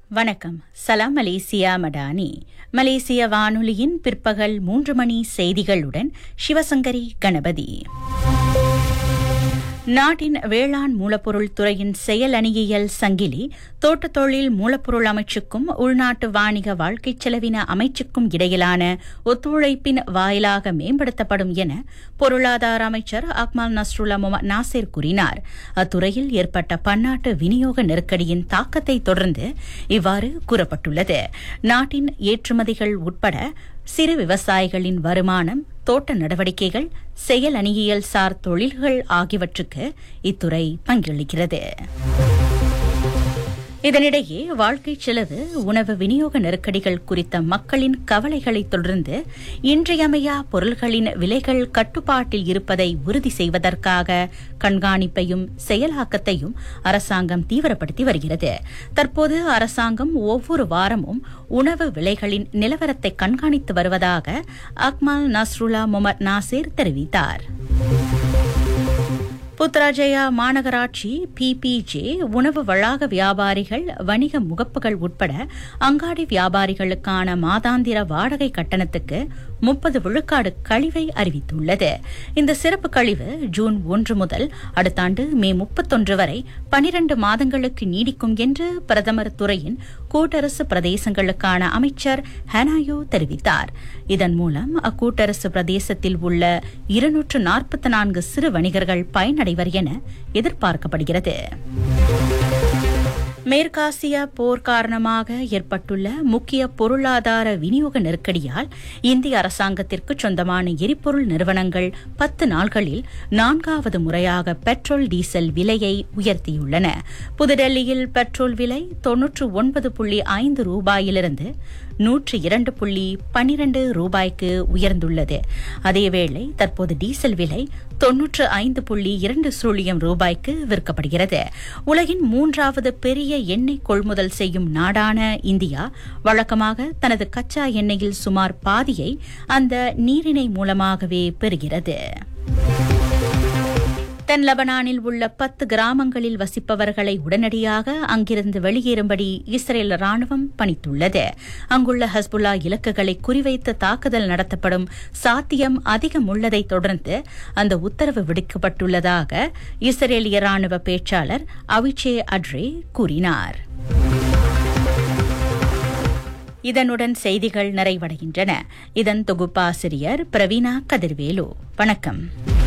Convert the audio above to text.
வணக்கம் சலாம் மலேசியா மடானி மலேசிய வானொலியின் பிற்பகல் மூன்று மணி செய்திகளுடன் சிவசங்கரி கணபதி நாட்டின் வேளாண் மூலப்பொருள் துறையின் செயல் அணியியல் சங்கிலி தோட்டத் தொழில் மூலப்பொருள் அமைச்சுக்கும் உள்நாட்டு வாணிக வாழ்க்கைச் செலவின அமைச்சுக்கும் இடையிலான ஒத்துழைப்பின் வாயிலாக மேம்படுத்தப்படும் என பொருளாதார அமைச்சர் அக்மால் நஸ்ருல்லா முகமது நாசிர் கூறினார் அத்துறையில் ஏற்பட்ட பன்னாட்டு விநியோக நெருக்கடியின் தாக்கத்தை தொடர்ந்து இவ்வாறு கூறப்பட்டுள்ளது நாட்டின் ஏற்றுமதிகள் உட்பட சிறு விவசாயிகளின் வருமானம் தோட்ட நடவடிக்கைகள் செயல் அணியியல் சார் தொழில்கள் ஆகியவற்றுக்கு இத்துறை பங்களிக்கிறது இதனிடையே வாழ்க்கை செலவு உணவு விநியோக நெருக்கடிகள் குறித்த மக்களின் கவலைகளை தொடர்ந்து இன்றியமையா பொருள்களின் விலைகள் கட்டுப்பாட்டில் இருப்பதை உறுதி செய்வதற்காக கண்காணிப்பையும் செயலாக்கத்தையும் அரசாங்கம் தீவிரப்படுத்தி வருகிறது தற்போது அரசாங்கம் ஒவ்வொரு வாரமும் உணவு விலைகளின் நிலவரத்தை கண்காணித்து வருவதாக அக்மல் நஸ்ருல்லா முகமது நாசிர் தெரிவித்தார் புத்ராஜயா மாநகராட்சி பிபிஜே உணவு வளாக வியாபாரிகள் வணிக முகப்புகள் உட்பட அங்காடி வியாபாரிகளுக்கான மாதாந்திர வாடகை கட்டணத்துக்கு முப்பது விழுக்காடு கழிவை அறிவித்துள்ளது இந்த சிறப்பு கழிவு ஜூன் ஒன்று முதல் அடுத்த ஆண்டு மே முப்பத்தொன்று வரை பனிரண்டு மாதங்களுக்கு நீடிக்கும் என்று பிரதமர் துறையின் கூட்டரசு பிரதேசங்களுக்கான அமைச்சர் ஹனாயோ தெரிவித்தார் இதன் மூலம் அக்கூட்டரசு பிரதேசத்தில் உள்ள இருநூற்று நாற்பத்தி நான்கு சிறு வணிகர்கள் பயனடைவர் என எதிர்பார்க்கப்படுகிறது மேற்காசிய போர் காரணமாக ஏற்பட்டுள்ள முக்கிய பொருளாதார விநியோக நெருக்கடியால் இந்திய அரசாங்கத்திற்கு சொந்தமான எரிபொருள் நிறுவனங்கள் பத்து நாள்களில் நான்காவது முறையாக பெட்ரோல் டீசல் விலையை உயர்த்தியுள்ளன புதுடெல்லியில் பெட்ரோல் விலை தொன்னூற்று ஒன்பது புள்ளி ஐந்து ரூபாயிலிருந்து நூற்று இரண்டு புள்ளி பனிரண்டு ரூபாய்க்கு உயர்ந்துள்ளது அதேவேளை தற்போது டீசல் விலை தொன்னூற்று ஐந்து புள்ளி இரண்டு சூழியம் ரூபாய்க்கு விற்கப்படுகிறது உலகின் மூன்றாவது பெரிய எண்ணெய் கொள்முதல் செய்யும் நாடான இந்தியா வழக்கமாக தனது கச்சா எண்ணெயில் சுமார் பாதியை அந்த நீரிணை மூலமாகவே பெறுகிறது தென் லெபனானில் உள்ள பத்து கிராமங்களில் வசிப்பவர்களை உடனடியாக அங்கிருந்து வெளியேறும்படி இஸ்ரேல் ராணுவம் பணித்துள்ளது அங்குள்ள ஹஸ்புல்லா இலக்குகளை குறிவைத்து தாக்குதல் நடத்தப்படும் சாத்தியம் அதிகம் உள்ளதை தொடர்ந்து அந்த உத்தரவு விடுக்கப்பட்டுள்ளதாக இஸ்ரேலிய ராணுவ பேச்சாளர் அவிச்சே அட்ரே கூறினார் இதனுடன் செய்திகள் நிறைவடைகின்றன இதன் தொகுப்பாசிரியர் பிரவீனா கதிர்வேலு வணக்கம்